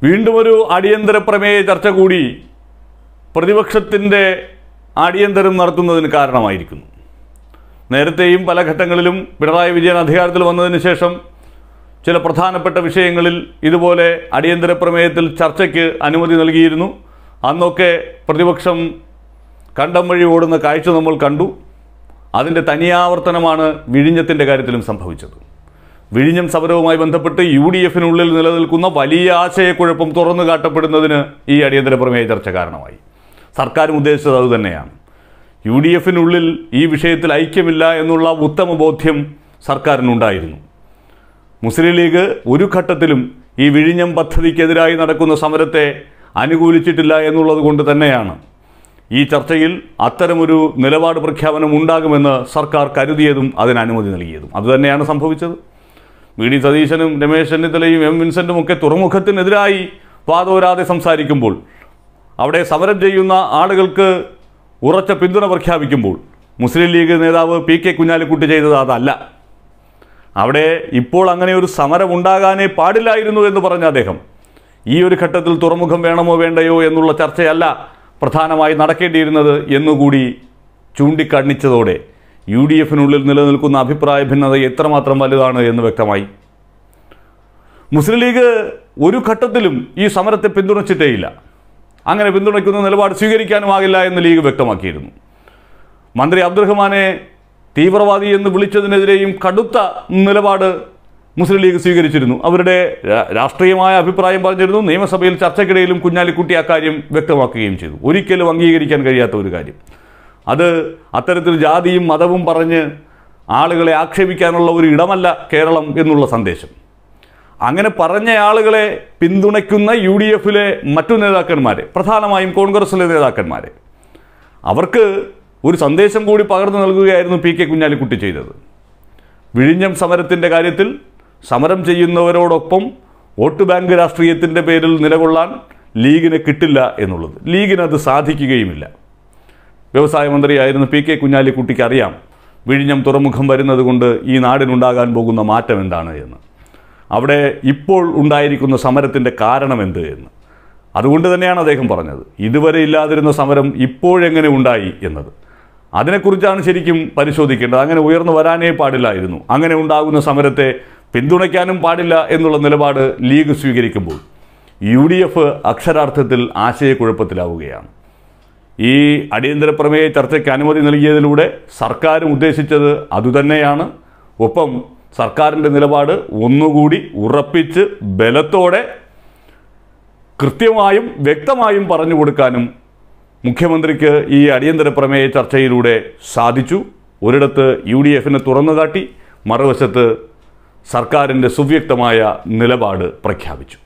വീണ്ടും ഒരു അടിയന്തര പ്രമേയ ചർച്ച കൂടി പ്രതിപക്ഷത്തിൻ്റെ അടിയന്തരം നടത്തുന്നതിന് കാരണമായിരിക്കുന്നു നേരത്തെയും പല ഘട്ടങ്ങളിലും പിണറായി വിജയൻ അധികാരത്തിൽ വന്നതിന് ശേഷം ചില പ്രധാനപ്പെട്ട വിഷയങ്ങളിൽ ഇതുപോലെ അടിയന്തര പ്രമേയത്തിൽ ചർച്ചയ്ക്ക് അനുമതി നൽകിയിരുന്നു അന്നൊക്കെ പ്രതിപക്ഷം കണ്ടം വഴി ഓടുന്ന കാഴ്ച നമ്മൾ കണ്ടു അതിൻ്റെ തനിയാവർത്തനമാണ് വിഴിഞ്ഞത്തിൻ്റെ കാര്യത്തിലും സംഭവിച്ചത് വിഴിഞ്ഞം സമരവുമായി ബന്ധപ്പെട്ട് യു ഡി എഫിനുള്ളിൽ നിലനിൽക്കുന്ന വലിയ ആശയക്കുഴപ്പം തുറന്നു കാട്ടപ്പെടുന്നതിന് ഈ അടിയന്തര പ്രമേയ ചർച്ച കാരണമായി സർക്കാരും ഉദ്ദേശിച്ചത് അതുതന്നെയാണ് യു ഡി എഫിനുള്ളിൽ ഈ വിഷയത്തിൽ ഐക്യമില്ല എന്നുള്ള ഉത്തമ ബോധ്യം സർക്കാരിനുണ്ടായിരുന്നു മുസ്ലിം ലീഗ് ഒരു ഘട്ടത്തിലും ഈ വിഴിഞ്ഞം പദ്ധതിക്കെതിരായി നടക്കുന്ന സമരത്തെ അനുകൂലിച്ചിട്ടില്ല എന്നുള്ളത് കൊണ്ട് തന്നെയാണ് ഈ ചർച്ചയിൽ അത്തരമൊരു നിലപാട് പ്രഖ്യാപനം ഉണ്ടാകുമെന്ന് സർക്കാർ കരുതിയതും അതിന് അനുമതി നൽകിയതും അതുതന്നെയാണ് സംഭവിച്ചത് വി ഡി സതീശനും രമേശ് ചെന്നിത്തലയും എം വിൻസെന്റും ഒക്കെ തുറമുഖത്തിനെതിരായി വാദോരാതെ സംസാരിക്കുമ്പോൾ അവിടെ സമരം ചെയ്യുന്ന ആളുകൾക്ക് ഉറച്ച പിന്തുണ പ്രഖ്യാപിക്കുമ്പോൾ മുസ്ലിം ലീഗ് നേതാവ് പി കെ കുഞ്ഞാലിക്കുട്ടി ചെയ്തത് അതല്ല അവിടെ ഇപ്പോൾ അങ്ങനെ ഒരു സമരം ഉണ്ടാകാനേ പാടില്ലായിരുന്നു എന്ന് പറഞ്ഞ അദ്ദേഹം ഈ ഒരു ഘട്ടത്തിൽ തുറമുഖം വേണമോ വേണ്ടയോ എന്നുള്ള ചർച്ചയല്ല പ്രധാനമായി നടക്കേണ്ടിയിരുന്നത് എന്നുകൂടി ചൂണ്ടിക്കാണിച്ചതോടെ യു ഡി എഫിനുള്ളിൽ നിലനിൽക്കുന്ന അഭിപ്രായ ഭിന്നത എത്രമാത്രം വലുതാണ് എന്ന് വ്യക്തമായി മുസ്ലിം ലീഗ് ഒരു ഘട്ടത്തിലും ഈ സമരത്തെ പിന്തുണച്ചിട്ടേയില്ല അങ്ങനെ പിന്തുണയ്ക്കുന്ന നിലപാട് സ്വീകരിക്കാനുമാകില്ല എന്ന് ലീഗ് വ്യക്തമാക്കിയിരുന്നു മന്ത്രി അബ്ദുറഹ്മാനെ തീവ്രവാദി എന്ന് വിളിച്ചതിനെതിരെയും കടുത്ത നിലപാട് മുസ്ലിം ലീഗ് സ്വീകരിച്ചിരുന്നു അവരുടെ രാ- രാഷ്ട്രീയമായ അഭിപ്രായം പറഞ്ഞിരുന്നു നിയമസഭയിൽ ചർച്ചയ്ക്കിടയിലും കുഞ്ഞാലിക്കുട്ടി അക്കാര്യം വ്യക്തമാക്കുകയും ചെയ്തു ഒരിക്കലും അംഗീകരിക്കാൻ കഴിയാത്ത ഒരു കാര്യം അത് അത്തരത്തിൽ ജാതിയും മതവും പറഞ്ഞ് ആളുകളെ ആക്ഷേപിക്കാനുള്ള ഒരു ഇടമല്ല കേരളം എന്നുള്ള സന്ദേശം അങ്ങനെ പറഞ്ഞ ആളുകളെ പിന്തുണയ്ക്കുന്ന യു ഡി എഫിലെ മറ്റു നേതാക്കന്മാരെ പ്രധാനമായും കോൺഗ്രസിലെ നേതാക്കന്മാരെ അവർക്ക് ഒരു സന്ദേശം കൂടി പകർന്നു നൽകുകയായിരുന്നു പി കെ കുഞ്ഞാലിക്കുട്ടി ചെയ്തത് വിഴിഞ്ഞം സമരത്തിൻ്റെ കാര്യത്തിൽ സമരം ചെയ്യുന്നവരോടൊപ്പം വോട്ട് ബാങ്ക് രാഷ്ട്രീയത്തിൻ്റെ പേരിൽ നിലകൊള്ളാൻ ലീഗിന് കിട്ടില്ല എന്നുള്ളത് ലീഗിന് അത് സാധിക്കുകയുമില്ല വ്യവസായ മന്ത്രിയായിരുന്ന പി കെ കുഞ്ഞാലിക്കുട്ടിക്ക് അറിയാം വിഴിഞ്ഞം തുറമുഖം വരുന്നത് കൊണ്ട് ഈ നാടിനുണ്ടാകാൻ പോകുന്ന മാറ്റം എന്താണ് എന്ന് അവിടെ ഇപ്പോൾ ഉണ്ടായിരിക്കുന്ന സമരത്തിൻ്റെ കാരണം എന്ത് എന്ന് അതുകൊണ്ട് തന്നെയാണ് അദ്ദേഹം പറഞ്ഞത് ഇതുവരെ ഇല്ലാതിരുന്ന സമരം ഇപ്പോഴെങ്ങനെ ഉണ്ടായി എന്നത് അതിനെക്കുറിച്ചാണ് ശരിക്കും പരിശോധിക്കേണ്ടത് അങ്ങനെ ഉയർന്നു വരാനേ പാടില്ലായിരുന്നു അങ്ങനെ ഉണ്ടാകുന്ന സമരത്തെ പിന്തുണയ്ക്കാനും പാടില്ല എന്നുള്ള നിലപാട് ലീഗ് സ്വീകരിക്കുമ്പോൾ യു ഡി എഫ് അക്ഷരാർത്ഥത്തിൽ ആശയക്കുഴപ്പത്തിലാവുകയാണ് ഈ അടിയന്തര പ്രമേയ ചർച്ചയ്ക്ക് അനുമതി നൽകിയതിലൂടെ സർക്കാരും ഉദ്ദേശിച്ചത് അതുതന്നെയാണ് ഒപ്പം സർക്കാരിൻ്റെ നിലപാട് ഒന്നുകൂടി ഉറപ്പിച്ച് ബലത്തോടെ കൃത്യമായും വ്യക്തമായും പറഞ്ഞു കൊടുക്കാനും മുഖ്യമന്ത്രിക്ക് ഈ അടിയന്തര പ്രമേയ ചർച്ചയിലൂടെ സാധിച്ചു ഒരിടത്ത് യു ഡി എഫിനെ തുറന്നു കാട്ടി മറുവശത്ത് സർക്കാരിൻ്റെ സുവ്യക്തമായ നിലപാട് പ്രഖ്യാപിച്ചു